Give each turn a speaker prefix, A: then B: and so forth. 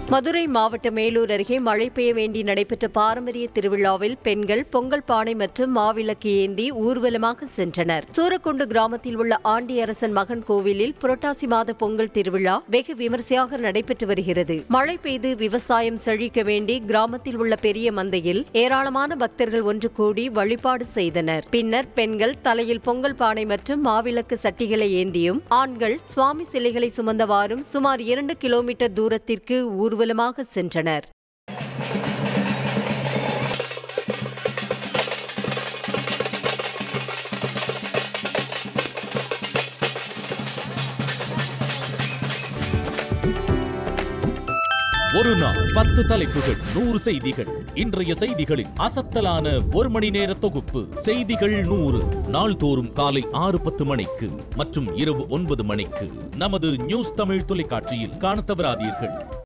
A: மதுரை மாவட்ட மேலூர் அருகே மழை பெய்ய வேண்டி நடைபெற்ற பாரம்பரிய திருவிழாவில் பெண்கள் பொங்கல் பானை மற்றும் மாவிளக்கு ஏந்தி ஊர்வலமாக சென்றனர் சூரக்குண்டு கிராமத்தில் உள்ள ஆண்டியரசன் மகன் கோவிலில் புரட்டாசி மாத பொங்கல் திருவிழா வெகு விமரிசையாக நடைபெற்று வருகிறது மழை பெய்து விவசாயம் செழிக்க வேண்டி கிராமத்தில் உள்ள பெரிய மந்தையில் ஏராளமான பக்தர்கள் ஒன்று கூடி வழிபாடு செய்தனர் பின்னர் பெண்கள் தலையில் பொங்கல் பானை மற்றும் மாவிளக்கு சட்டிகளை ஏந்தியும் ஆண்கள் சுவாமி சிலைகளை சுமந்தவாறும் சுமார் இரண்டு கிலோமீட்டர் தூரத்திற்கு ஊர்வலமாக சென்றனர்
B: ஒரு நாள் பத்து தலைப்புகள் நூறு செய்திகள் இன்றைய செய்திகளின் அசத்தலான ஒரு மணி நேர தொகுப்பு செய்திகள் நூறு நாள்தோறும் காலை ஆறு பத்து மணிக்கு மற்றும் இரவு ஒன்பது மணிக்கு நமது நியூஸ் தமிழ் தொலைக்காட்சியில் காணத் தவறாதீர்கள்